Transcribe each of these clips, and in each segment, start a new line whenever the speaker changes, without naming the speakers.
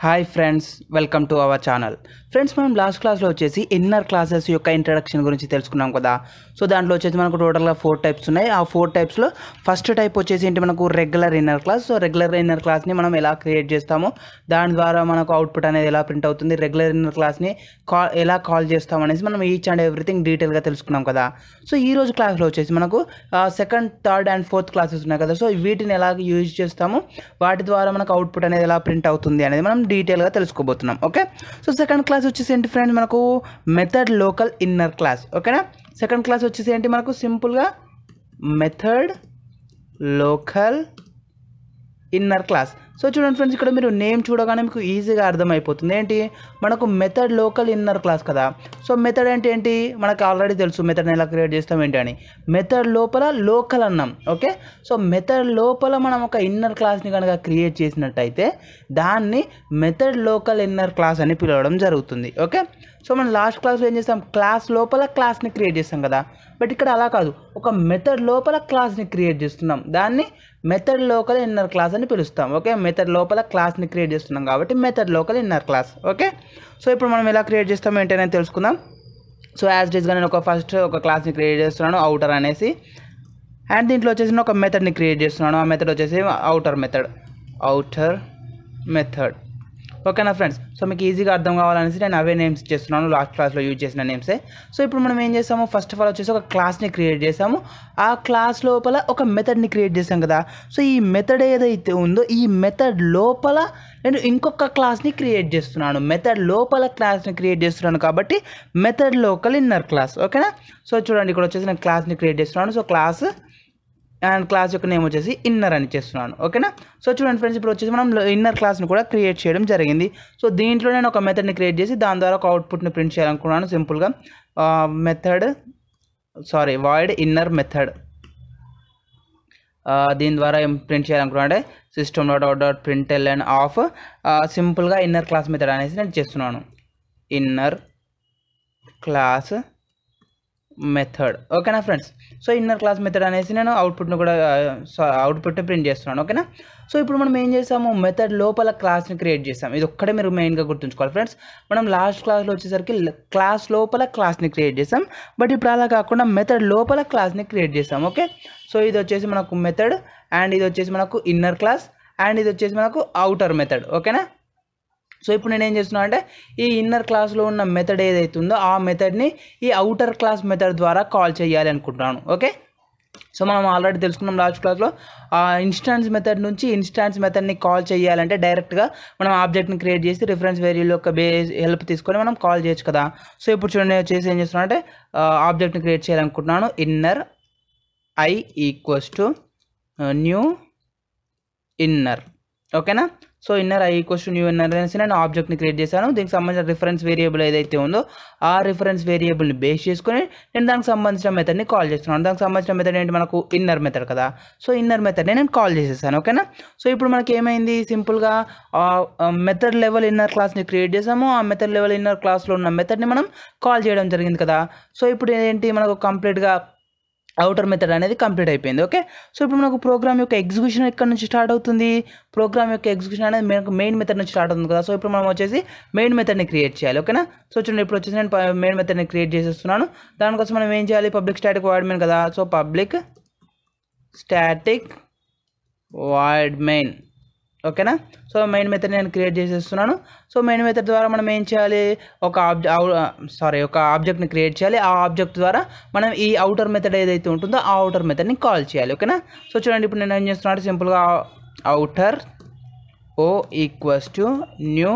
hi friends welcome to our channel friends మనం last క్లాస్లో వచ్చేసి ఇన్నర్ క్లాసెస్ యొక్క ఇంట్రడక్షన్ గురించి తెలుసుకున్నాం కదా సో దాంట్లో వచ్చేసి మనకు టోటల్గా ఫోర్ టైప్స్ ఉన్నాయి ఆ ఫోర్ టైప్స్లో ఫస్ట్ టైప్ వచ్చేసి ఏంటి మనకు regular inner class so regular inner క్లాస్ని మనం ఎలా క్రియేట్ చేస్తామో దాని ద్వారా మనకు అవుట్పుట్ అనేది ఎలా ప్రింట్ అవుతుంది రెగ్యులర్ ఇన్నర్ క్లాస్ని కా ఎలా కాల్ చేస్తాం అనేసి మనం ఈచ్ అండ్ ఎవ్రీథింగ్ డీటెయిల్గా తెలుసుకున్నాం కదా సో ఈ రోజు క్లాస్లో వచ్చేసి మనకు second third and fourth classes ఉన్నాయి కదా సో వీటిని ఎలా యూజ్ చేస్తాము వాటి ద్వారా మనకు అవుట్పుట్ అనేది ఎలా ప్రింట్ అవుతుంది అనేది మనం డీటెయిల్గా తెలుసుకోబోతున్నాం ఓకే సో సెకండ్ క్లాస్ వచ్చేసి ఏంటి ఫ్రెండ్స్ మనకు మెథడ్ లోకల్ ఇన్నర్ క్లాస్ ఓకేనా సెకండ్ క్లాస్ వచ్చేసి ఏంటి మనకు సింపుల్గా method local inner class so చూడండి ఫ్రెండ్స్ ఇక్కడ మీరు నేమ్ చూడగానే మీకు ఈజీగా అర్థమైపోతుంది ఏంటి మనకు మెథడ్ లోకల్ ఇన్నర్ క్లాస్ కదా సో మెథడ్ అంటే ఏంటి మనకు ఆల్రెడీ తెలుసు మెథడ్ని ఎలా క్రియేట్ చేస్తాం ఏంటి అని మెథడ్ లోపల లోకల్ అన్నాం ఓకే సో మెథడ్ లోపల మనం ఒక ఇన్నర్ క్లాస్ని కనుక క్రియేట్ చేసినట్టయితే దాన్ని మెథడ్ లోకల్ ఇన్నర్ క్లాస్ అని పిలవడం జరుగుతుంది ఓకే సో మనం లాస్ట్ క్లాస్లో ఏం చేస్తాం క్లాస్ లోపల క్లాస్ని క్రియేట్ చేస్తాం కదా బట్ ఇక్కడ అలా కాదు ఒక మెథడ్ లోపల క్లాస్ని క్రియేట్ చేస్తున్నాం దాన్ని మెథడ్ లోకల్ ఇన్నర్ క్లాస్ అని పిలుస్తాం ఓకే మెథడ్ లోపల క్లాస్ని క్రియేట్ చేస్తున్నాం కాబట్టి method local inner class okay so ఇప్పుడు మనం ఎలా క్రియేట్ చేస్తాం ఏంటనే తెలుసుకుందాం సో యాజ్ డీస్గా నేను ఒక ఫస్ట్ ఒక క్లాస్ని క్రియేట్ చేస్తున్నాను అవుటర్ అనేసి అండ్ దీంట్లో వచ్చేసి నేను ఒక మెథడ్ని క్రియేట్ చేస్తున్నాను ఆ మెథడ్ వచ్చేసి అవుటర్ మెథడ్ అవుటర్ మెథడ్ ఓకేనా ఫ్రెండ్స్ సో మీకు ఈజీగా అర్థం కావాలనేసి నేను అవే నేమ్స్ చేస్తున్నాను లాస్ట్ క్లాస్లో యూజ్ చేసిన నేమ్సే సో ఇప్పుడు మనం ఏం చేస్తాము ఫస్ట్ ఆఫ్ ఆల్ వచ్చేసి ఒక క్లాస్ని క్రియేట్ చేసాము ఆ క్లాస్ లోపల ఒక మెథడ్ని క్రియేట్ చేసాం కదా సో ఈ మెథడ్ ఏదైతే ఉందో ఈ మెథడ్ లోపల నేను ఇంకొక క్లాస్ని క్రియేట్ చేస్తున్నాను మెథడ్ లోపల క్లాస్ని క్రియేట్ చేస్తున్నాను కాబట్టి మెథడ్ లోకల్ ఇన్నర్ క్లాస్ ఓకేనా సో చూడండి ఇక్కడ వచ్చేసి నేను క్లాస్ని క్రియేట్ చేస్తున్నాను సో క్లాస్ అండ్ క్లాస్ యొక్క నేమ్ వచ్చేసి ఇన్నర్ అని చేస్తున్నాను ఓకేనా సో చూడండి ఫ్రెండ్స్ ఇప్పుడు వచ్చేసి మనం ఇన్నర్ క్లాస్ని కూడా క్రియేట్ చేయడం జరిగింది సో దీంట్లో నేను ఒక మెథడ్ని క్రియేట్ చేసి దాని ద్వారా ఒక అవుట్పుట్ని ప్రింట్ చేయాలనుకున్నాను సింపుల్గా method sorry void inner method దీని ద్వారా ఏం ప్రింట్ చేయాలనుకున్నా అంటే system dot out dot println of సింపుల్గా ఇన్నర్ క్లాస్ మెథడ్ అనేసి నేను చేస్తున్నాను ఇన్నర్ క్లాస్ మెథడ్ ఓకేనా friends so inner class method అనేసి నేను అవుట్పుట్ను కూడా అవుట్పుట్ ప్రింట్ చేస్తున్నాను ఓకేనా సో ఇప్పుడు మనం ఏం చేసాము మెథడ్ లోపల క్లాస్ని క్రియేట్ చేసాం ఇది ఒక్కటే మీరు మెయిన్గా గుర్తుంచుకోవాలి ఫ్రెండ్స్ మనం లాస్ట్ క్లాస్లో వచ్చేసరికి క్లాస్ లోపల క్లాస్ని క్రియేట్ చేసాం బట్ ఇప్పుడు అలా కాకుండా మెథడ్ లోపల క్లాస్ని క్రియేట్ చేసాం ఓకే సో ఇది వచ్చేసి మనకు మెథడ్ అండ్ ఇది వచ్చేసి మనకు ఇన్నర్ క్లాస్ అండ్ ఇది వచ్చేసి మనకు అవుటర్ మెథడ్ ఓకేనా సో ఇప్పుడు నేను ఏం చేస్తున్నా అంటే ఈ ఇన్నర్ క్లాస్లో ఉన్న మెథడ్ ఏదైతే ఉందో ఆ మెథడ్ని ఈ అవుటర్ క్లాస్ మెథడ్ ద్వారా కాల్ చేయాలి అనుకుంటున్నాను ఓకే సో మనం ఆల్రెడీ తెలుసుకున్నాం లాస్ట్ క్లాస్లో ఆ ఇన్స్టాన్స్ మెథడ్ నుంచి ఇన్స్టాన్స్ మెథడ్ని కాల్ చేయాలంటే డైరెక్ట్గా మనం ఆబ్జెక్ట్ని క్రియేట్ చేసి రిఫరెన్స్ వేరియబుల్ యొక్క బేస్ హెల్ప్ తీసుకొని మనం కాల్ చేయొచ్చు కదా సో ఇప్పుడు చూడండి నేను చేసి ఏం చేస్తున్నా అంటే ఆబ్జెక్ట్ని క్రియేట్ చేయాలనుకుంటున్నాను inner I equals to new inner ఓకేనా so inner I equals to new inner అనేసి నేను ఆబ్జెక్ట్ని క్రియేట్ చేశాను దీనికి సంబంధించిన రిఫరెన్స్ వేరియబుల్ ఏదైతే ఉందో ఆ రిఫరెన్స్ వేరియబుల్ని బేస్ చేసుకొని నేను దానికి సంబంధించిన మెథడ్ని కాల్ చేస్తున్నాను దానికి సంబంధించిన మెథడ్ ఏంటి మనకు ఇన్నర్ మెథడ్ కదా సో ఇన్నర్ మెథడ్ని నేను కాల్ చేసేసాను ఓకేనా సో ఇప్పుడు మనకి ఏమైంది సింపుల్గా మెథడ్ లెవెల్ ఇన్నర్ క్లాస్ని క్రియేట్ చేసాము ఆ మెథడ్ లెవెల్ ఇన్నర్ క్లాస్లో ఉన్న మెథడ్ని మనం కాల్ చేయడం జరిగింది కదా సో ఇప్పుడు ఏంటి మనకు కంప్లీట్గా అవుటర్ మెథడ్ అనేది కంప్లీట్ అయిపోయింది ఓకే సో ఇప్పుడు మనకు ప్రోగ్రామ్ యొక్క ఎగ్జిక్యూషన్ ఎక్కడ నుంచి స్టార్ట్ అవుతుంది ప్రోగ్రామ్ యొక్క ఎగ్జిక్యూషన్ అనేది మనకు మెయిన్ మెథడ్ నుంచి స్టార్ట్ అవుతుంది కదా సో ఇప్పుడు మనం వచ్చేసి మెయిన్ మెథడ్ని క్రియేట్ చేయాలి ఓకేనా సో చూడండి ఇప్పుడు వచ్చేసి నేను మెయిన్ మెథడ్ని క్రియేట్ చేసేస్తున్నాను దానికోసం మనం ఏం చేయాలి పబ్లిక్ స్టాటిక్ వాయిడ్ మెయిన్ కదా so public static void main ఓకేనా సో మెయిన్ మెథడ్ నేను క్రియేట్ చేసేస్తున్నాను సో మెయిన్ మెథడ్ ద్వారా మనం ఏం చేయాలి ఒక ఆబ్జెక్ట్ సారీ ఒక ఆబ్జెక్ట్ని క్రియేట్ చేయాలి ఆ ఆబ్జెక్ట్ ద్వారా మనం ఈ అవుటర్ మెథడ్ ఏదైతే ఉంటుందో ఆ అవుటర్ మెథడ్ని కాల్ చేయాలి ఓకేనా సో చూడండి ఇప్పుడు నేను ఏం చేస్తున్నాను సింపుల్గా outer O equals to new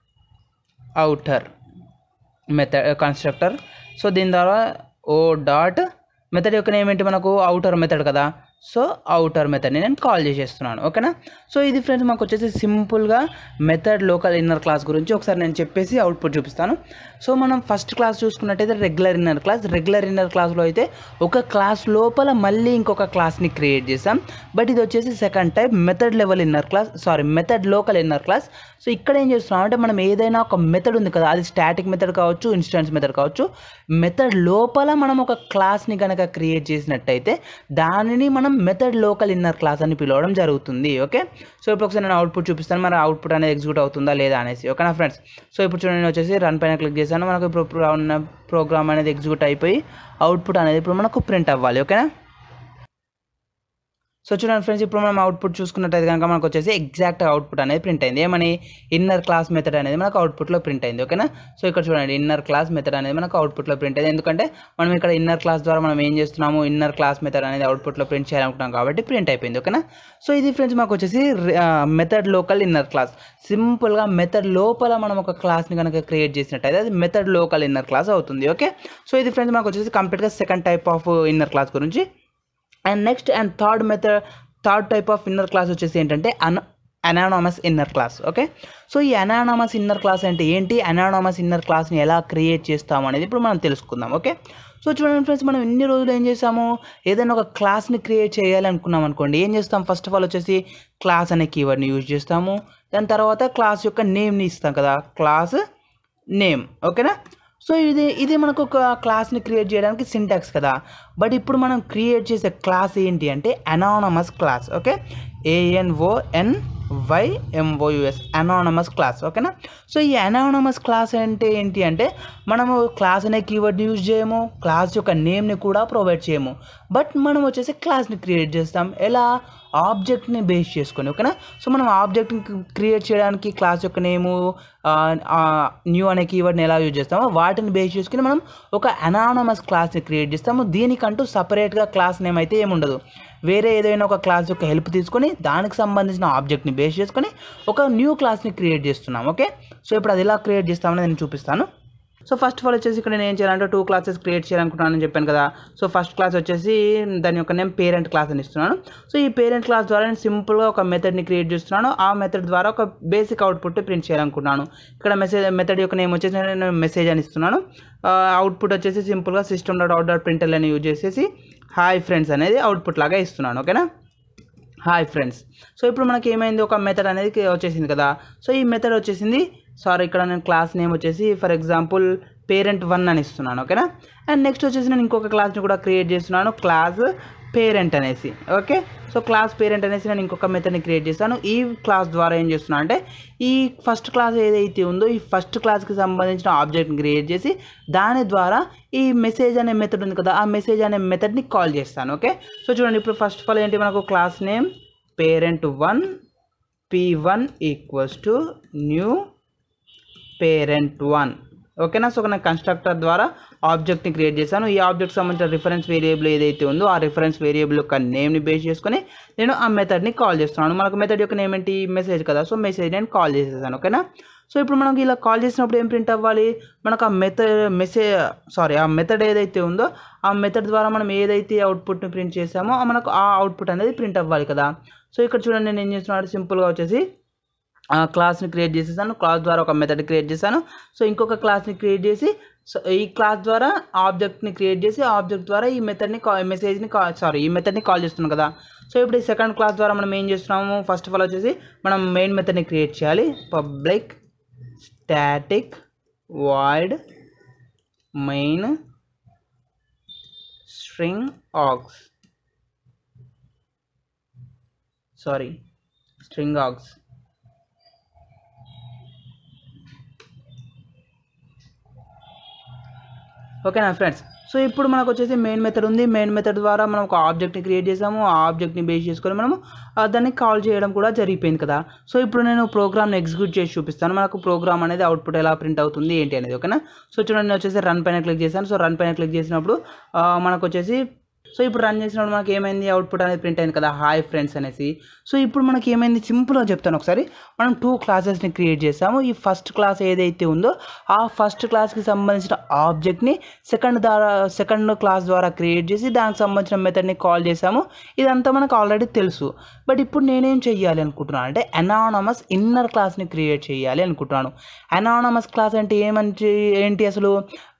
outer method constructor so దీని ద్వారా ఓ డాట్ మెథడ్ యొక్క నేమ్ ఏంటి మనకు అవుటర్ మెథడ్ కదా సో అవుటర్ మెథడ్ని నేను కాల్ చేసేస్తున్నాను ఓకేనా సో ఇది ఫ్రెండ్స్ మాకు వచ్చేసి సింపుల్గా మెథడ్ లోకల్ ఇన్నర్ క్లాస్ గురించి ఒకసారి నేను చెప్పేసి అవుట్పుట్ చూపిస్తాను సో మనం ఫస్ట్ క్లాస్ చూసుకున్నట్టయితే regular inner class regular inner క్లాస్లో అయితే ఒక క్లాస్ లోపల మళ్ళీ ఇంకొక క్లాస్ని క్రియేట్ చేసాం బట్ ఇది వచ్చేసి second type method level inner class sorry method local inner class so ఇక్కడ ఏం చేస్తున్నాం అంటే మనం ఏదైనా ఒక మెథడ్ ఉంది కదా అది స్టాటిక్ మెథడ్ కావచ్చు ఇన్స్టెన్స్ మెథడ్ కావచ్చు మెథడ్ లోపల మనం ఒక క్లాస్ని కనుక క్రియేట్ చేసినట్టయితే దానిని మనం మనం మెథడ్ లోకల్ ఇన్నర్ క్లాస్ అని పిలవడం జరుగుతుంది ఓకే సో ఇప్పుడు ఒకసారి నేను అవుట్పుట్ చూపిస్తాను మరి అవుట్పుట్ అనేది ఎగ్జిక్యూట్ అవుతుందా లేదా అనేసి ఓకేనా ఫ్రెండ్స్ సో ఇప్పుడు చూడండి నేను వచ్చేసి రన్ పైన క్లిక్ చేశాను మనకు ఇప్పుడు pro- ఉన్న ప్రోగ్రామ్ అనేది ఎగ్జిక్యూట్ అయిపోయి అవుట్పుట్ అనేది ఇప్పుడు మనకు ప్రింట్ అవ్వాలి ఓకేనా సో చూడండి ఫ్రెండ్స్ ఇప్పుడు మనం అవుట్పుట్ చూసుకున్నట్టయితే కనుక మనకు వచ్చేసి ఎగ్జాక్ట్ అవుట్పుట్ అనేది ప్రింట్ అయింది ఏమని ఇన్నర్ క్లాస్ మెథడ్ అనేది మనకు అవుట్పుట్లో ప్రింట్ అయింది ఓకేనా సో ఇక్కడ చూడండి ఇన్నర్ క్లాస్ మెథడ్ అనేది మనకు అవుట్పుట్లో ప్రింట్ అయింది ఎందుకంటే మనం ఇక్కడ ఇన్నర్ క్లాస్ ద్వారా మనం ఏం చేస్తున్నాము ఇన్నర్ క్లాస్ మెథడ్ అనేది అవుట్పుట్లో ప్రింట్ చేయాలనుకుంటున్నాం కాబట్టి ప్రింట్ అయిపోయింది ఓకేనా సో ఇది ఫ్రెండ్స్ మాకు వచ్చేసి మెథడ్ లోకల్ ఇన్నర్ క్లాస్ సింపుల్గా మెథడ్ లోపల మనం ఒక క్లాస్ని కనుక క్రియేట్ చేసినట్టయితే అది మెథడ్ లోకల్ ఇన్నర్ క్లాస్ అవుతుంది ఓకే సో ఇది ఫ్రెండ్స్ మనకు వచ్చేసి కంప్లీట్గా second type of inner class గురించి and next and third method third type of inner class వచ్చేసి ఏంటంటే an anonymous inner class okay so ఈ అనానమస్ ఇన్నర్ క్లాస్ అంటే ఏంటి అనానమస్ ఇన్నర్ క్లాస్ని ఎలా క్రియేట్ చేస్తాము అనేది ఇప్పుడు మనం తెలుసుకుందాం ఓకే సో చూడండి ఫ్రెండ్స్ మనం ఇన్ని రోజులు ఏం చేసాము ఏదైనా ఒక క్లాస్ని క్రియేట్ చేయాలి అనుకున్నాం అనుకోండి ఏం చేస్తాం ఫస్ట్ ఆఫ్ ఆల్ వచ్చేసి క్లాస్ అనే కీవర్డ్ని యూజ్ చేస్తాము దాని తర్వాత క్లాస్ యొక్క నేమ్ని ఇస్తాం కదా క్లాస్ నేమ్ ఓకేనా సో ఇది ఇది మనకు ఒక క్లాస్ని క్రియేట్ చేయడానికి సింటాక్స్ కదా బట్ ఇప్పుడు మనం క్రియేట్ చేసే క్లాస్ ఏంటి అంటే anonymous class okay A N O N Y M O U S anonymous class ఓకేనా సో ఈ అనానమస్ క్లాస్ అంటే ఏంటి అంటే మనము క్లాస్ అనే కీవర్డ్ని యూజ్ చేయము క్లాస్ యొక్క నేమ్ని కూడా ప్రొవైడ్ చేయము బట్ మనం వచ్చేసి క్లాస్ని క్రియేట్ చేస్తాం ఎలా ఆబ్జెక్ట్ని బేస్ చేసుకొని ఓకేనా సో మనం ఆబ్జెక్ట్ని క్రియేట్ చేయడానికి క్లాస్ యొక్క నేము న్యూ అనే కీవర్డ్ని ఎలా యూజ్ చేస్తామో వాటిని బేస్ చేసుకుని మనం ఒక అనానమస్ క్లాస్ని క్రియేట్ చేస్తాము దీనికంటూ సపరేట్గా క్లాస్ నేమ్ అయితే ఏముండదు వేరే ఏదైనా ఒక క్లాస్ యొక్క హెల్ప్ తీసుకొని దానికి సంబంధించిన ఆబ్జెక్ట్ని బేస్ చేసుకొని ఒక న్యూ క్లాస్ని క్రియేట్ చేస్తున్నాం ఓకే సో ఇప్పుడు అది ఎలా క్రియేట్ చేస్తామని నేను చూపిస్తాను సో ఫస్ట్ ఆఫ్ ఆల్ వచ్చేసి ఇక్కడ నేను ఏం చేయాలంటే టూ క్లాసెస్ క్రియేట్ చేయాలనుకుంటున్నానని చెప్పాను కదా సో ఫస్ట్ క్లాస్ వచ్చేసి దాని యొక్క నేమ్ పేరెంట్ క్లాస్ అని ఇస్తున్నాను సో ఈ పేరెంట్ క్లాస్ ద్వారా నేను సింపుల్గా ఒక మెథడ్ని క్రియేట్ చేస్తున్నాను ఆ మెథడ్ ద్వారా ఒక బేసిక్ అవుట్పుట్ ప్రింట్ చేయాలనుకుంటున్నాను ఇక్కడ మెసేజ్ మెథడ్ యొక్క నేమ్ వచ్చేసి నేను మెసేజ్ అని ఇస్తున్నాను అవుట్పుట్ వచ్చేసి సింపుల్గా system dot out dot println అని యూజ్ చేసేసి హాయ్ ఫ్రెండ్స్ అనేది అవుట్పుట్ లాగా ఇస్తున్నాను ఓకేనా హాయ్ ఫ్రెండ్స్ సో ఇప్పుడు మనకి ఏమైంది ఒక మెథడ్ అనేది వచ్చేసింది కదా సో ఈ మెథడ్ వచ్చేసింది సారీ ఇక్కడ నేను క్లాస్ నేమ్ వచ్చేసి ఫర్ ఎగ్జాంపుల్ పేరెంట్ వన్ అని ఇస్తున్నాను ఓకేనా అండ్ నెక్స్ట్ వచ్చేసి నేను ఇంకొక క్లాస్ని కూడా క్రియేట్ చేస్తున్నాను క్లాస్ పేరెంట్ అనేసి ఓకే సో క్లాస్ పేరెంట్ అనేసి నేను ఇంకొక మెథడ్ని క్రియేట్ చేస్తాను ఈ క్లాస్ ద్వారా ఏం చేస్తున్నాను అంటే ఈ ఫస్ట్ క్లాస్ ఏదైతే ఉందో ఈ ఫస్ట్ క్లాస్కి సంబంధించిన ఆబ్జెక్ట్ని క్రియేట్ చేసి దాని ద్వారా ఈ మెసేజ్ అనే మెథడ్ ఉంది కదా ఆ మెసేజ్ అనే మెథడ్ని కాల్ చేస్తాను ఓకే సో చూడండి ఇప్పుడు ఫస్ట్ ఆఫ్ ఆల్ ఏంటి మనకు class name parent one P one equals to new parent one ఓకేనా సో నేను కన్స్ట్రక్టర్ ద్వారా ఆబ్జెక్ట్ని క్రియేట్ చేశాను ఈ ఆబ్జెక్ట్ సంబంధించిన రిఫరెన్స్ వేరియబుల్ ఏదైతే ఉందో ఆ రిఫరెన్స్ వేరియబుల్ యొక్క నేమ్ని బేస్ చేసుకొని నేను ఆ మెథడ్ని కాల్ చేస్తున్నాను మనకు మెథడ్ యొక్క నేమ్ ఏంటి మెసేజ్ కదా సో మెసేజ్ నేను కాల్ చేసేసాను ఓకేనా సో ఇప్పుడు మనకి ఇలా కాల్ చేసినప్పుడు ఏం ప్రింట్ అవ్వాలి మనకు ఆ మెథడ్ మెసేజ్ సారీ ఆ మెథడ్ ఏదైతే ఉందో ఆ మెథడ్ ద్వారా మనం ఏదైతే అవుట్పుట్ని ప్రింట్ చేసామో ఆ మనకు ఆ అవుట్పుట్ అనేది ప్రింట్ అవ్వాలి కదా సో ఇక్కడ చూడండి నేను ఏం చేస్తున్నాను సింపుల్గా వచ్చేసి ఆ క్లాస్ని క్రియేట్ చేసేసాను క్లాస్ ద్వారా ఒక మెథడ్ క్రియేట్ చేశాను సో ఇంకొక క్లాస్ని క్రియేట్ చేసి సో ఈ క్లాస్ ద్వారా ఆబ్జెక్ట్ని క్రియేట్ చేసి ఆబ్జెక్ట్ ద్వారా ఈ మెథడ్ని కా మెసేజ్ని కా సారీ ఈ మెథడ్ని కాల్ చేస్తున్నాం కదా సో ఇప్పుడు ఈ సెకండ్ క్లాస్ ద్వారా మనం ఏం చేస్తున్నాము ఫస్ట్ ఆఫ్ ఆల్ వచ్చేసి మనం మెయిన్ మెథడ్ని క్రియేట్ చేయాలి public static void main string args sorry string args ఓకేనా ఫ్రెండ్స్ సో ఇప్పుడు మనకు వచ్చేసి మెయిన్ మెథడ్ ఉంది మెయిన్ మెథడ్ ద్వారా మనం ఒక ఆబ్జెక్ట్ని క్రియేట్ చేసాము ఆ ఆబ్జెక్ట్ని బేస్ చేసుకొని మనము ఆ, దాన్ని కాల్ చేయడం కూడా జరిగిపోయింది కదా సో ఇప్పుడు నేను ప్రోగ్రామ్ని ఎగ్జిక్యూట్ చేసి చూపిస్తాను మనకు ప్రోగ్రామ్ అనేది అవుట్పుట్ ఎలా ప్రింట్ అవుతుంది ఏంటి అనేది ఓకేనా సో చూడండి నేను వచ్చేసి రన్ పైన క్లిక్ చేశాను సో రన్ పైన క్లిక్ చేసినప్పుడు ఆ, మనకు వచ్చేసి సో ఇప్పుడు రన్ చేసినప్పుడు మనకి ఏమైంది అవుట్పుట్ అనేది ప్రింట్ అయింది కదా హాయ్ ఫ్రెండ్స్ అనేసి సో ఇప్పుడు మనకి ఏమైంది సింపుల్గా చెప్తాను ఒకసారి మనం టూ క్లాసెస్ని క్రియేట్ చేసాము ఈ ఫస్ట్ క్లాస్ ఏదైతే ఉందో ఆ ఫస్ట్ క్లాస్కి సంబంధించిన ఆబ్జెక్ట్ని సెకండ్ ద్వారా సెకండ్ క్లాస్ ద్వారా క్రియేట్ చేసి దానికి సంబంధించిన మెథడ్ని కాల్ చేసాము ఇదంతా మనకు ఆల్రెడీ తెలుసు బట్ ఇప్పుడు నేనేం చెయ్యాలి అనుకుంటున్నాను అంటే అనానమస్ ఇన్నర్ క్లాస్ని క్రియేట్ చేయాలి అనుకుంటున్నాను అనానమస్ క్లాస్ అంటే ఏమంటే ఏంటి అసలు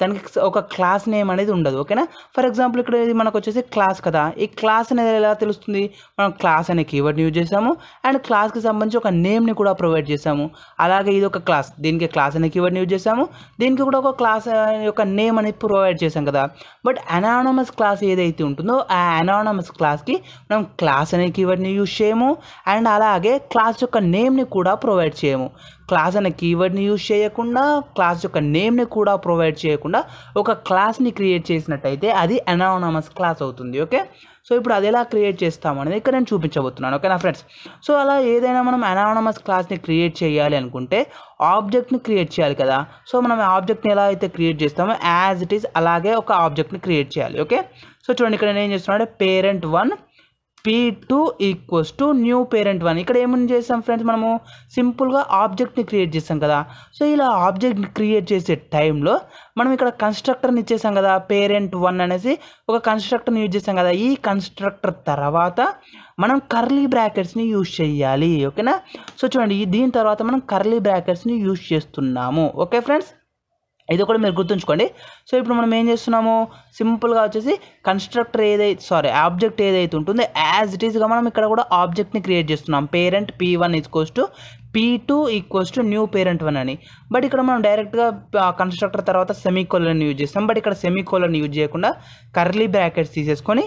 దానికి ఒక క్లాస్ నేమ్ అనేది ఉండదు ఓకేనా ఫర్ ఎగ్జాంపుల్ ఇక్కడ ఇది మనకు వచ్చేసి క్లాస్ కదా ఈ క్లాస్ అనేది ఎలా తెలుస్తుంది మనం క్లాస్ అనే కీవర్డ్ని యూజ్ చేసాము అండ్ క్లాస్కి సంబంధించి ఒక నేమ్ని కూడా ప్రొవైడ్ చేసాము అలాగే ఇది ఒక క్లాస్ దీనికి క్లాస్ అనే కీవర్డ్ని యూజ్ చేసాము దీనికి కూడా ఒక క్లాస్ యొక్క నేమ్ అనేది ప్రొవైడ్ చేసాం కదా బట్ అనానమస్ క్లాస్ ఏదైతే ఉంటుందో ఆ అనానమస్ క్లాస్కి మనం క్లాస్ అనే కీవర్డ్ని యూజ్ చేయము అండ్ అలాగే క్లాస్ యొక్క నేమ్ని కూడా ప్రొవైడ్ చేయము క్లాస్ అనే కీవర్డ్ని యూజ్ చేయకుండా క్లాస్ యొక్క నేమ్ని కూడా ప్రొవైడ్ చేయకుండా ఒక క్లాస్ని క్రియేట్ చేసినట్టయితే అది అనానమస్ క్లాస్ అవుతుంది ఓకే సో ఇప్పుడు అది ఎలా క్రియేట్ చేస్తాం అనేది ఇక్కడ నేను చూపించబోతున్నాను ఓకేనా ఫ్రెండ్స్ సో అలా ఏదైనా మనం అనానమస్ క్లాస్ని క్రియేట్ చేయాలి అనుకుంటే ఆబ్జెక్ట్ని క్రియేట్ చేయాలి కదా సో మనం ఆబ్జెక్ట్ని ఎలా అయితే క్రియేట్ చేస్తామో యాజ్ ఇట్ ఈస్ అలాగే ఒక ఆబ్జెక్ట్ని క్రియేట్ చేయాలి ఓకే సో చూడండి ఇక్కడ నేను ఏం చేస్తున్నాను అంటే parent one P two equals to new parent one ఇక్కడ ఏమని చేస్తాం ఫ్రెండ్స్ మనము సింపుల్గా ఆబ్జెక్ట్ని క్రియేట్ చేస్తాం కదా సో ఇలా ఆబ్జెక్ట్ని క్రియేట్ చేసే టైంలో మనం ఇక్కడ కన్స్ట్రక్టర్ని ఇచ్చేసాం కదా పేరెంట్ వన్ అనేసి ఒక కన్స్ట్రక్టర్ని యూజ్ చేస్తాం కదా ఈ కన్స్ట్రక్టర్ తర్వాత మనం కర్లీ బ్రాకెట్స్ని యూజ్ చేయాలి ఓకేనా సో చూడండి ఈ- దీని తర్వాత మనం కర్లీ బ్రాకెట్స్ని యూజ్ చేస్తున్నాము ఓకే ఫ్రెండ్స్ ఇది కూడా మీరు గుర్తుంచుకోండి సో ఇప్పుడు మనం ఏం చేస్తున్నాము సింపుల్గా వచ్చేసి కన్స్ట్రక్టర్ ఏదైతే సారీ ఆబ్జెక్ట్ ఏదైతే ఉంటుందో యాజ్ ఇట్ ఈస్గా మనం ఇక్కడ కూడా ఆబ్జెక్ట్ని క్రియేట్ చేస్తున్నాం parent P one equals to P two equals to new parent one అని బట్ ఇక్కడ మనం డైరెక్ట్గా కన్స్ట్రక్టర్ తర్వాత సెమీ కోలన్ యూజ్ చేస్తాం బట్ ఇక్కడ సెమీ కోలన్ యూజ్ చేయకుండా కర్లీ బ్రాకెట్స్ తీసేసుకొని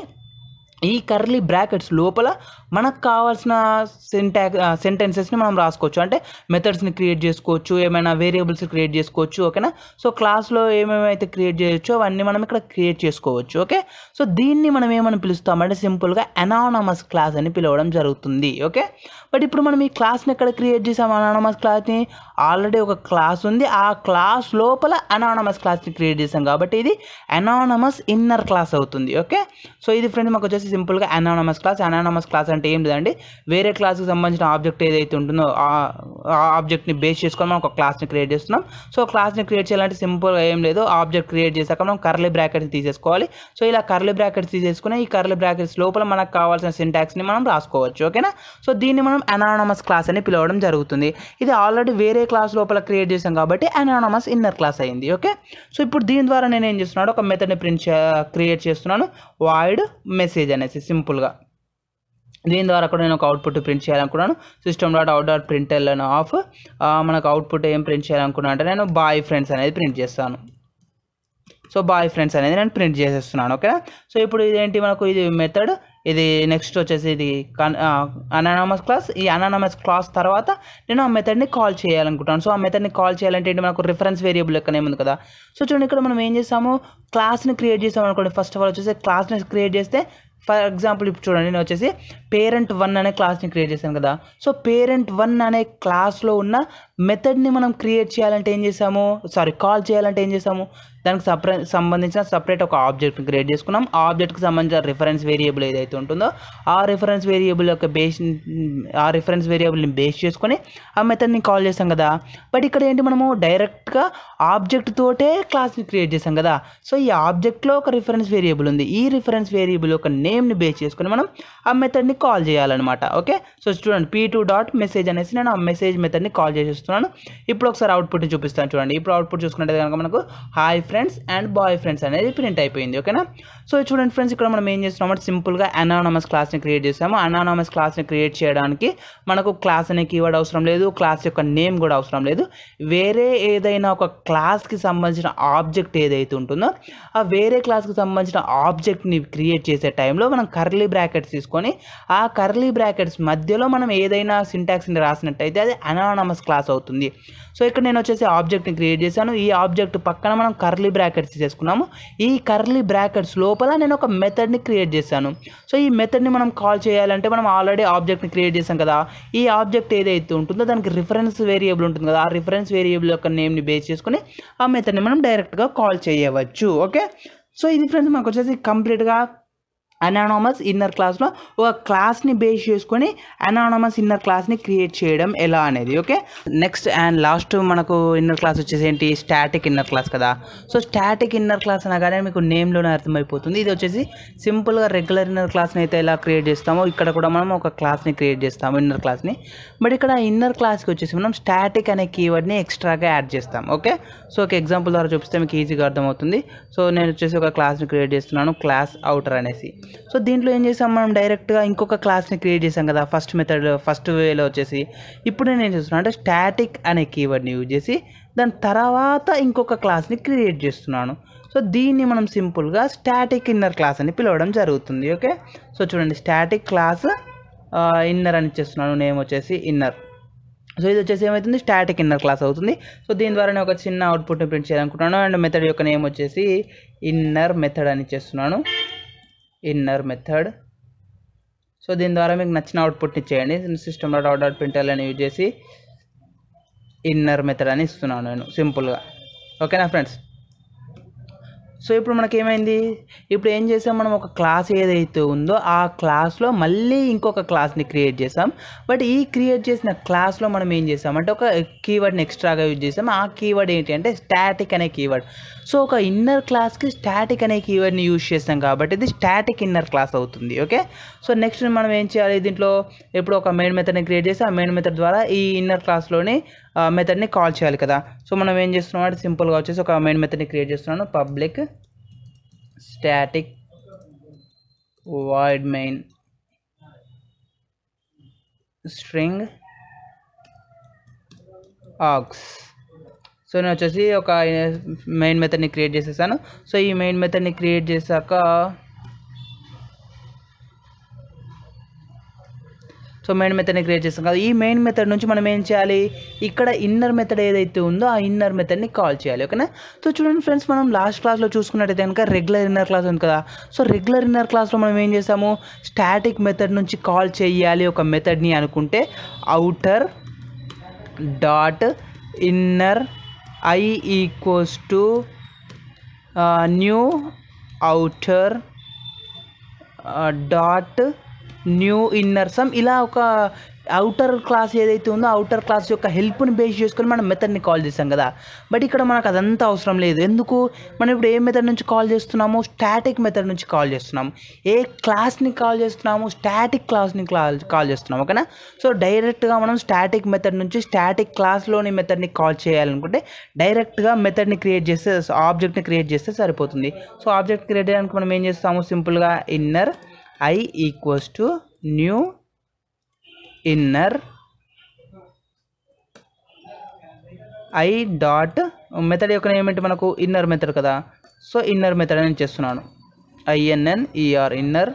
ఈ కర్లీ బ్రాకెట్స్ లోపల మనకు కావాల్సిన సెంటాక్ సెంటెన్సెస్ని మనం రాసుకోవచ్చు అంటే మెథడ్స్ని క్రియేట్ చేసుకోవచ్చు ఏమైనా వేరియబుల్స్ క్రియేట్ చేసుకోవచ్చు ఓకేనా సో క్లాస్లో ఏమేమైతే క్రియేట్ చేయొచ్చో అవన్నీ మనం ఇక్కడ క్రియేట్ చేసుకోవచ్చు ఓకే సో దీన్ని మనం ఏమని పిలుస్తామంటే సింపుల్గా అనానమస్ క్లాస్ అని పిలవడం జరుగుతుంది ఓకే బట్ ఇప్పుడు మనం ఈ క్లాస్ని ఎక్కడ క్రియేట్ చేసాం అనానమస్ క్లాస్ని ఆల్రెడీ ఒక క్లాస్ ఉంది ఆ క్లాస్ లోపల అనానమస్ క్లాస్ని క్రియేట్ చేసాం కాబట్టి ఇది అనానమస్ ఇన్నర్ క్లాస్ అవుతుంది ఓకే సో ఇది ఫ్రెండ్స్ మాకు వచ్చేసి సింపుల్గా అనానమస్ క్లాస్ అనానమస్ క్లాస్ అంటే ఏం లేదండి వేరే క్లాస్కి సంబంధించిన ఆబ్జెక్ట్ ఏదైతే ఉంటుందో ఆ ఆబ్జెక్ట్ని బేస్ చేసుకొని మనం ఒక క్లాస్ని క్రియేట్ చేస్తున్నాం సో క్లాస్ని క్రియేట్ చేయాలంటే సింపుల్గా ఏం లేదు ఆబ్జెక్ట్ క్రియేట్ చేశాక మనం కర్లీ బ్రాకెట్స్ తీసేసుకోవాలి సో ఇలా కర్లీ బ్రాకెట్స్ తీసేసుకుని ఈ కర్లీ బ్రాకెట్స్ లోపల మనకు కావాల్సిన సింటాక్స్ని మనం రాసుకోవచ్చు ఓకేనా సో దీన్ని మనం అనానమస్ క్లాస్ అని పిలవడం జరుగుతుంది ఇది ఆల్రెడీ వేరే క్లాస్ లోపల క్రియేట్ చేసాం కాబట్టి అనానమస్ ఇన్నర్ క్లాస్ అయింది ఓకే సో ఇప్పుడు దీని ద్వారా నేను ఏం చేస్తున్నాను ఒక మెథడ్ని ప్రింట్ క్రియేట్ చేస్తున్నాను వాయిడ్ మెసేజ్ అనేసి సింపుల్గా దీని ద్వారా కూడా నేను ఒక అవుట్పుట్ ప్రింట్ చేయాలనుకున్నాను system dot out dot print అని ఆఫ్ మనకు అవుట్పుట్ ఏం ప్రింట్ చేయాలనుకున్నాను అంటే నేను బాయ్ ఫ్రెండ్స్ అనేది ప్రింట్ చేస్తాను సో బాయ్ ఫ్రెండ్స్ అనేది నేను ప్రింట్ చేసేస్తున్నాను ఓకేనా సో ఇప్పుడు ఇదేంటి మనకు ఇది మెథడ్ ఇది నెక్స్ట్ వచ్చేసి ఇది అనానమస్ క్లాస్ ఈ అనానమస్ క్లాస్ తర్వాత నేను ఆ మెథడ్ని కాల్ చేయాలనుకుంటాను సో ఆ మెథడ్ని కాల్ చేయాలంటే ఏంటి మనకు రిఫరెన్స్ వేరియబుల్ లెక్కనే ఉంది కదా సో చూడండి ఇక్కడ మనం ఏం చేస్తాము క్లాస్ని క్రియేట్ చేసాం అనుకోండి ఫస్ట్ ఆఫ్ ఆల్ వచ్చేసి క్లాస్ని క్రియేట్ చేస్తే ఫర్ ఎగ్జాంపుల్ ఇప్పుడు చూడండి నేను వచ్చేసి పేరెంట్ వన్ అనే క్లాస్ని క్రియేట్ చేశాను కదా సో పేరెంట్ వన్ అనే క్లాస్లో ఉన్న మెథడ్ని మనం క్రియేట్ చేయాలంటే ఏం చేసాము సారీ కాల్ చేయాలంటే ఏం చేసాము దానికి సపరే సంబంధించిన సపరేట్ ఒక ఆబ్జెక్ట్ని క్రియేట్ చేసుకున్నాం ఆ ఆబ్జెక్ట్కి సంబంధించిన రిఫరెన్స్ వేరియబుల్ ఏదైతే ఉంటుందో ఆ రిఫరెన్స్ వేరియబుల్ యొక్క బేస్ ఆ రిఫరెన్స్ వేరియబుల్ని బేస్ చేసుకొని ఆ మెథడ్ని కాల్ చేసాం కదా బట్ ఇక్కడ ఏంటి మనము డైరెక్ట్గా ఆబ్జెక్ట్ తోటే క్లాస్ని క్రియేట్ చేసాం కదా సో ఈ ఆబ్జెక్ట్లో ఒక రిఫరెన్స్ వేరియబుల్ ఉంది ఈ రిఫరెన్స్ వేరియబుల్ యొక్క నేమ్ని బేస్ చేసుకొని మనం ఆ మెథడ్ని కాల్ చేయాలన్నమాట ఓకే సో చూడండి పీ టూ డాట్ మెసేజ్ అనేసి నేను ఆ మెసేజ్ మెథడ్ని కాల్ చేసేస్తున్నాను ఇప్పుడు ఒకసారి అవుట్పుట్ని చూపిస్తాను చూడండి ఇప్పుడు అవుట్పుట్ చూసుకుంటే కనుక మనకు hi friends and bye friends అనేది ప్రింట్ అయిపోయింది ఓకేనా సో చూడండి ఫ్రెండ్స్ ఇక్కడ మనం ఏం చేస్తున్నామంటే సింపుల్గా అనానమస్ క్లాస్ని క్రియేట్ చేసాము అనానమస్ క్లాస్ని క్రియేట్ చేయడానికి మనకు క్లాస్ అనే కీవర్డ్ అవసరం లేదు క్లాస్ యొక్క నేమ్ కూడా అవసరం లేదు వేరే ఏదైనా ఒక క్లాస్కి సంబంధించిన ఆబ్జెక్ట్ ఏదైతే ఉంటుందో ఆ వేరే క్లాస్కి సంబంధించిన ఆబ్జెక్ట్ని క్రియేట్ చేసే టైంలో మనం కర్లీ బ్రాకెట్స్ తీసుకొని ఆ కర్లీ బ్రాకెట్స్ మధ్యలో మనం ఏదైనా సింటాక్స్ని రాసినట్టయితే అది అనానమస్ క్లాస్ అవుతుంది సో ఇక్కడ నేను వచ్చేసి ఆబ్జెక్ట్ని క్రియేట్ చేశాను ఈ ఆబ్జెక్ట్ పక్కన మనం కర్లీ బ్రాకెట్స్ తీసుకున్నాము ఈ కర్లీ బ్రాకెట్స్ లోపల నేను ఒక మెథడ్ని క్రియేట్ చేశాను సో ఈ మెథడ్ని మనం కాల్ చేయాలంటే మనం ఆల్రెడీ ఆబ్జెక్ట్ని క్రియేట్ చేసాం కదా ఈ ఆబ్జెక్ట్ ఏదైతే ఉంటుందో దానికి రిఫరెన్స్ వేరియబుల్ ఉంటుంది కదా ఆ రిఫరెన్స్ వేరియబుల్ యొక్క నేమ్ని బేస్ చేసుకుని ఆ మెథడ్ని మనం డైరెక్ట్గా కాల్ చేయవచ్చు ఓకే సో ఇది ఫ్రెండ్స్ మనకు వచ్చేసి కంప్లీట్గా అనానమస్ ఇన్నర్ క్లాస్లో ఒక క్లాస్ని బేస్ చేసుకొని అనానమస్ ఇన్నర్ క్లాస్ని క్రియేట్ చేయడం ఎలా అనేది ఓకే నెక్స్ట్ అండ్ లాస్ట్ మనకు ఇన్నర్ క్లాస్ వచ్చేసి ఏంటి స్టాటిక్ ఇన్నర్ క్లాస్ కదా సో స్టాటిక్ ఇన్నర్ క్లాస్ అనగానే మీకు నేమ్లోనే అర్థమైపోతుంది ఇది వచ్చేసి సింపుల్గా రెగ్యులర్ ఇన్నర్ క్లాస్ని అయితే ఎలా క్రియేట్ చేస్తామో ఇక్కడ కూడా మనం ఒక క్లాస్ని క్రియేట్ చేస్తాము ఇన్నర్ క్లాస్ని బట్ ఇక్కడ ఇన్నర్ క్లాస్కి వచ్చేసి మనం స్టాటిక్ అనే కీవర్డ్ని ఎక్స్ట్రాగా యాడ్ చేస్తాం ఓకే సో ఒక ఎగ్జాంపుల్ ద్వారా చూపిస్తే మీకు ఈజీగా అర్థమవుతుంది సో నేను వచ్చేసి ఒక క్లాస్ని క్రియేట్ చేస్తున్నాను క్లాస్ అవుటర్ అనేసి సో దీంట్లో ఏం చేసాం మనం డైరెక్ట్గా ఇంకొక క్లాస్ని క్రియేట్ చేసాం కదా ఫస్ట్ మెథడ్ ఫస్ట్ వేలో వచ్చేసి ఇప్పుడు నేను ఏం చేస్తున్నాను అంటే స్టాటిక్ అనే కీవర్డ్ని యూజ్ చేసి దాని తర్వాత ఇంకొక క్లాస్ని క్రియేట్ చేస్తున్నాను సో దీన్ని మనం సింపుల్గా స్టాటిక్ ఇన్నర్ క్లాస్ అని పిలవడం జరుగుతుంది ఓకే సో చూడండి స్టాటిక్ క్లాస్ ఇన్నర్ అని ఇచ్చేస్తున్నాను నేమ్ వచ్చేసి ఇన్నర్ సో ఇది వచ్చేసి ఏమవుతుంది స్టాటిక్ ఇన్నర్ క్లాస్ అవుతుంది సో దీని ద్వారా నేను ఒక చిన్న అవుట్పుట్ని ప్రింట్ చేయాలనుకుంటున్నాను అండ్ మెథడ్ యొక్క నేమ్ వచ్చేసి ఇన్నర్ మెథడ్ అని ఇచ్చేస్తున్నాను ఇన్నర్ మెథడ్ సో దీని ద్వారా మీకు నచ్చిన అవుట్పుట్ని ఇచ్చేయండి system dot out dot println అని యూజ్ చేసి ఇన్నర్ మెథడ్ అని ఇస్తున్నాను నేను సింపుల్గా ఓకేనా ఫ్రెండ్స్ సో ఇప్పుడు మనకి ఏమైంది ఇప్పుడు ఏం చేసాం మనం ఒక క్లాస్ ఏదైతే ఉందో ఆ క్లాస్లో మళ్ళీ ఇంకొక క్లాస్ని క్రియేట్ చేసాం బట్ ఈ క్రియేట్ చేసిన క్లాస్లో మనం ఏం చేసాం అంటే ఒక కీవర్డ్ని ఎక్స్ట్రాగా యూజ్ చేసాం ఆ కీవర్డ్ ఏంటి అంటే స్టాటిక్ అనే కీవర్డ్ సో ఒక ఇన్నర్ క్లాస్కి స్టాటిక్ అనే కీవర్డ్ని యూజ్ చేస్తాం కాబట్టి ఇది స్టాటిక్ ఇన్నర్ క్లాస్ అవుతుంది ఓకే సో నెక్స్ట్ మనం ఏం చేయాలి దీంట్లో ఇప్పుడు ఒక మెయిన్ మెథడ్ని క్రియేట్ చేసి ఆ మెయిన్ మెథడ్ ద్వారా ఈ ఇన్నర్ క్లాస్లోని మెథడ్ని కాల్ చేయాలి కదా సో మనం ఏం చేస్తున్నాం అంటే సింపుల్గా వచ్చేసి ఒక మెయిన్ మెథడ్ని క్రియేట్ చేస్తున్నాను public static void main string args so నేను వచ్చేసి ఒక మెయిన్ మెథడ్ని క్రియేట్ చేసేసాను సో ఈ మెయిన్ మెథడ్ని క్రియేట్ చేశాక సో మెయిన్ మెథడ్ని క్రియేట్ చేస్తాం కదా ఈ మెయిన్ మెథడ్ నుంచి మనం ఏం చేయాలి ఇక్కడ ఇన్నర్ మెథడ్ ఏదైతే ఉందో ఆ ఇన్నర్ మెథడ్ని కాల్ చేయాలి ఓకేనా సో చూడండి ఫ్రెండ్స్ మనం లాస్ట్ క్లాస్లో చూసుకున్నట్టయితే కనుక రెగ్యులర్ ఇన్నర్ క్లాస్ ఉంది కదా సో రెగ్యులర్ ఇన్నర్ క్లాస్లో మనం ఏం చేసాము స్టాటిక్ మెథడ్ నుంచి కాల్ చేయాలి ఒక మెథడ్ని అనుకుంటే outer dot inner I equals to new outer dot new inner sum ఇలా ఒక అవుటర్ క్లాస్ ఏదైతే ఉందో అవుటర్ క్లాస్ యొక్క హెల్ప్ని బేస్ చేసుకొని మనం మెథడ్ని కాల్ చేస్తాం కదా బట్ ఇక్కడ మనకు అదంతా అవసరం లేదు ఎందుకు మనం ఇప్పుడు ఏ మెథడ్ నుంచి కాల్ చేస్తున్నాము స్టాటిక్ మెథడ్ నుంచి కాల్ చేస్తున్నాము ఏ క్లాస్ని కాల్ చేస్తున్నాము స్టాటిక్ క్లాస్ని కాల్ కాల్ చేస్తున్నాం ఓకేనా సో డైరెక్ట్గా మనం స్టాటిక్ మెథడ్ నుంచి స్టాటిక్ క్లాస్లోని మెథడ్ని కాల్ చేయాలనుకుంటే డైరెక్ట్గా మెథడ్ని క్రియేట్ చేస్తే ఆబ్జెక్ట్ని క్రియేట్ చేస్తే సరిపోతుంది సో ఆబ్జెక్ట్ క్రియేట్ చేయడానికి మనం ఏం చేస్తాము సింపుల్గా inner I equals to new inner I dot method యొక్క నేమ్ ఏంటి మనకు ఇన్నర్ మెథడ్ కదా సో ఇన్నర్ మెథడ్ అని చేస్తున్నాను ఐఎన్ఎన్ ఈఆర్ ఇన్నర్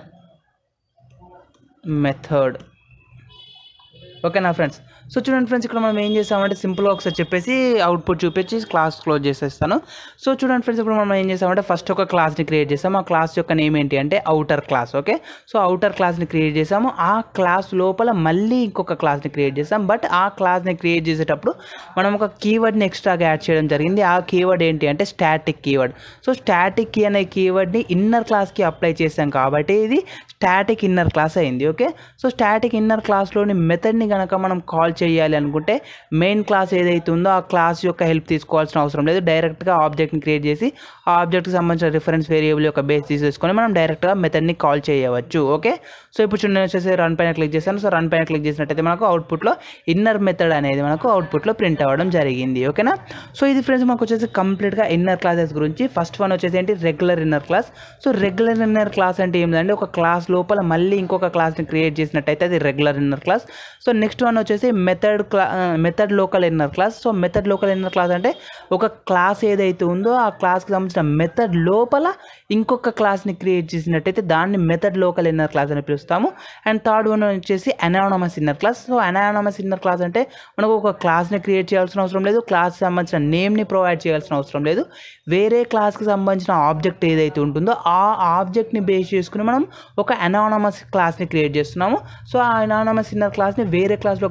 మెథడ్ ఓకేనా ఫ్రెండ్స్ సో చూడండి ఫ్రెండ్స్ ఇక్కడ మనం ఏం చేసామంటే సింపుల్గా ఒకసారి చెప్పేసి అవుట్పుట్ చూపించి క్లాస్ క్లోజ్ చేసేస్తాను సో చూడండి ఫ్రెండ్స్ ఇప్పుడు మనం ఏం చేసామంటే ఫస్ట్ ఒక క్లాస్ని క్రియేట్ చేసాము ఆ క్లాస్ యొక్క నేమ్ ఏంటి అంటే outer class okay so outer క్లాస్ని క్రియేట్ చేసాము ఆ క్లాస్ లోపల మళ్ళీ ఇంకొక క్లాస్ని క్రియేట్ చేసాం బట్ ఆ క్లాస్ని క్రియేట్ చేసేటప్పుడు మనం ఒక కీవర్డ్ని ఎక్స్ట్రాగా యాడ్ చేయడం జరిగింది ఆ కీవర్డ్ ఏంటి అంటే static keyword so static key అనే కీవర్డ్ని ఇన్నర్ క్లాస్కి అప్లై చేసాం కాబట్టి ఇది స్టాటిక్ ఇన్నర్ క్లాస్ అయింది ఓకే సో స్టాటిక్ ఇన్నర్ క్లాస్లోని మెథడ్ని కనుక మనం కాల్ చేయాలి అనుకుంటే మెయిన్ క్లాస్ ఏదైతే ఉందో ఆ క్లాస్ యొక్క హెల్ప్ తీసుకోవాల్సిన అవసరం లేదు డైరెక్ట్గా ఆబ్జెక్ట్ని క్రియేట్ చేసి ఆ ఆబ్జెక్ట్కి సంబంధించిన రిఫరెన్స్ వేరియబుల్ యొక్క బేస్ తీసేసుకొని మనం డైరెక్ట్గా మెథడ్ని కాల్ చేయవచ్చు ఓకే సో ఇప్పుడు చూడండి వచ్చేసి రన్ పైన క్లిక్ చేశాను సో రన్ పైన క్లిక్ చేసినట్టయితే మనకు అవుట్పుట్లో ఇన్నర్ మెథడ్ అనేది మనకు అవుట్పుట్లో ప్రింట్ అవ్వడం జరిగింది ఓకేనా సో ఇది ఫ్రెండ్స్ మనకు వచ్చేసి కంప్లీట్గా ఇన్నర్ క్లాసెస్ గురించి ఫస్ట్ వన్ వచ్చేసి ఏంటి regular inner class so regular inner class అంటే ఏంటంటే ఒక క్లాస్ లోపల మళ్ళీ ఇంకొక క్లాస్ని క్రియేట్ చేసినట్టయితే అది regular inner class so next one వచ్చేసి మెథడ్ క్లా method local inner class so method local inner class అంటే ఒక క్లాస్ ఏదైతే ఉందో ఆ క్లాస్కి సంబంధించిన మెథడ్ లోపల ఇంకొక క్లాస్ని క్రియేట్ చేసినట్టయితే దాన్ని మెథడ్ లోకల్ ఇన్నర్ క్లాస్ అని పిలుస్తాము అండ్ థర్డ్ వన్ వచ్చేసి anonymous inner class so anonymous inner class అంటే మనకు ఒక క్లాస్ని క్రియేట్ చేయాల్సిన అవసరం లేదు క్లాస్ సంబంధించిన నేమ్ని ప్రొవైడ్ చేయాల్సిన అవసరం లేదు వేరే క్లాస్కి సంబంధించిన ఆబ్జెక్ట్ ఏదైతే ఉంటుందో ఆ ఆబ్జెక్ట్ని బేస్ చేసుకుని మనం ఒక అనానమస్ క్లాస్ని క్రియేట్ చేస్తున్నాము సో ఆ అనానమస్ ఇన్నర్ క్లాస్ని వేరే క్లాస్లో క్రియేట్ చేస్తున్నాం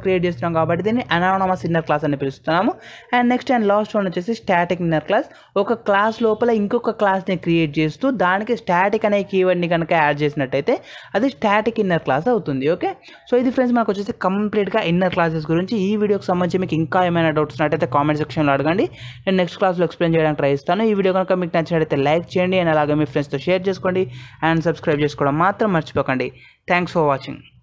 చేస్తాం కాబట్టి దీన్ని అనానమస్ ఇన్నర్ క్లాస్ అని పిలుస్తున్నాము and next and last one వచ్చేసి స్టాటిక్ ఇన్నర్ క్లాస్ ఒక క్లాస్ లోపల ఇంకొక క్లాస్ని క్రియేట్ చేస్తూ దానికి స్టాటిక్ అనే కీవర్డ్ని కనుక యాడ్ చేసినట్టయితే అది స్టాటిక్ ఇన్నర్ క్లాస్ అవుతుంది ఓకే సో ఇది ఫ్రెండ్స్ మనకు వచ్చేసి కంప్లీట్గా ఇన్నర్ క్లాసెస్ గురించి ఈ వీడియోకి సంబంధించి మీకు ఇంకా ఏమైనా డౌట్స్ ఉన్నట్టయితే కామెంట్ సెక్షన్లో అడగండి నేను నెక్స్ట్ క్లాస్లో ఎక్స్ప్లెయిన్ చేయడానికి ట్రై చేస్తాను ఈ వీడియో కనుక మీకు నచ్చినట్టయితే లైక్ చేయండి అండ్ అలాగే మీ ఫ్రెండ్స్తో షేర్ చేసుకోండి అండ్ సబ్స్క్రైబ్ చేసుకోవడం మాత్రం మర్చిపోకండి థ్యాంక్స్ ఫర్ వాచింగ్